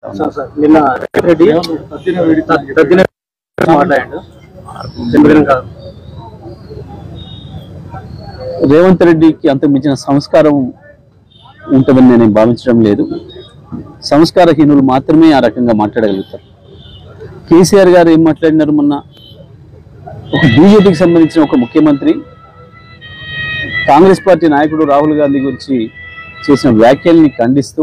sir sir నిన్న రెడ్డి తద్దిన మాట్లాడాడు జన్మదినం కాదు రేవంత్ రెడ్డికి అంత మించిన సంస్కారం ఉంటుందని నేను భావించడం లేదు సంస్కారహీనులు మాత్రమే ఆ రకంగా మాట్లాడగలుగుతారు కేసీఆర్ గారు ఏం మాట్లాడినారు మొన్న ఒక బీజేపీకి సంబంధించిన ఒక ముఖ్యమంత్రి కాంగ్రెస్ పార్టీ నాయకుడు రాహుల్ గాంధీ గురించి చేసిన వ్యాఖ్యల్ని ఖండిస్తూ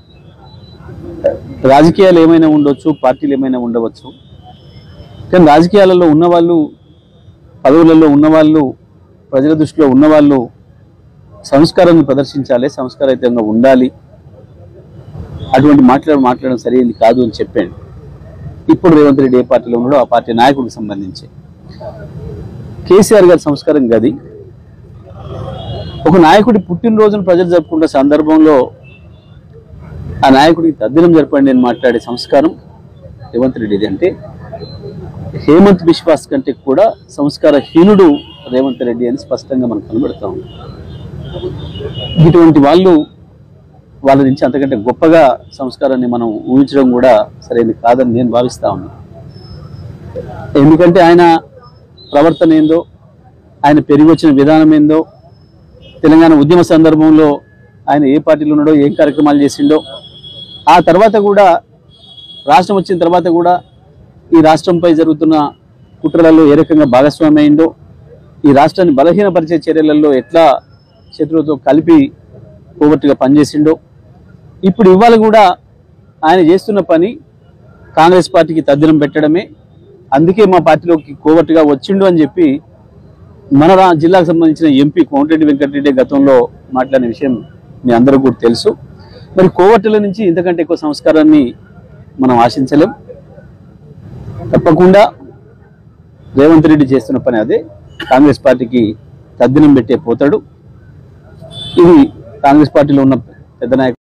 రాజకీయాలు ఏమైనా ఉండొచ్చు పార్టీలు ఏమైనా ఉండవచ్చు కానీ రాజకీయాలలో ఉన్నవాళ్ళు పదవులలో ఉన్నవాళ్ళు ప్రజల దృష్టిలో ఉన్నవాళ్ళు సంస్కారాన్ని ప్రదర్శించాలి సంస్కారయుతంగా ఉండాలి అటువంటి మాట్లాడ మాట్లాడడం సరైనది కాదు అని చెప్పాను ఇప్పుడు రేవంత్ రెడ్డి ఏ పార్టీలో ఉన్నాడో ఆ పార్టీ నాయకుడికి సంబంధించి కేసీఆర్ గారి సంస్కారం గది ఒక నాయకుడి పుట్టినరోజును ప్రజలు జరుపుకున్న సందర్భంలో ఆ నాయకుడికి తద్దినం జరపండి అని మాట్లాడే సంస్కారం రేవంత్ రెడ్డిది అంటే హేమంత్ విశ్వాస్ కంటే కూడా సంస్కారహీనుడు రేవంత్ రెడ్డి అని స్పష్టంగా మనకు కనబడతా ఉంది ఇటువంటి వాళ్ళు వాళ్ళ నుంచి అంతకంటే గొప్పగా సంస్కారాన్ని మనం ఊహించడం కూడా సరైనది కాదని నేను భావిస్తా ఉన్నాను ఎందుకంటే ఆయన ప్రవర్తన ఏందో ఆయన పెరిగి వచ్చిన విధానం ఏందో తెలంగాణ ఉద్యమ సందర్భంలో ఆయన ఏ పార్టీలో ఉన్నాడో ఏం కార్యక్రమాలు చేసిండో ఆ తర్వాత కూడా రాష్ట్రం వచ్చిన తర్వాత కూడా ఈ రాష్ట్రంపై జరుగుతున్న కుట్రలలో ఏ రకంగా భాగస్వామి అయిందో ఈ రాష్ట్రాన్ని బలహీనపరిచే చర్యలలో ఎట్లా శత్రువుతో కలిపి కోవర్టుగా పనిచేసిండో ఇప్పుడు ఇవాళ కూడా ఆయన చేస్తున్న పని కాంగ్రెస్ పార్టీకి తద్దినం పెట్టడమే అందుకే మా పార్టీలోకి కోవర్టుగా వచ్చిండు అని చెప్పి మన రా జిల్లాకు సంబంధించిన ఎంపీ కోమటిరెడ్డి వెంకటరెడ్డి గతంలో మాట్లాడిన విషయం మీ అందరూ కూడా తెలుసు మరి కోవర్టుల నుంచి ఇంతకంటే ఎక్కువ సంస్కారాన్ని మనం ఆశించలేం తప్పకుండా రేవంత్ రెడ్డి చేస్తున్న పని అదే కాంగ్రెస్ పార్టీకి తద్దినం పెట్టే పోతాడు ఇది కాంగ్రెస్ పార్టీలో ఉన్న పెద్ద నాయకులు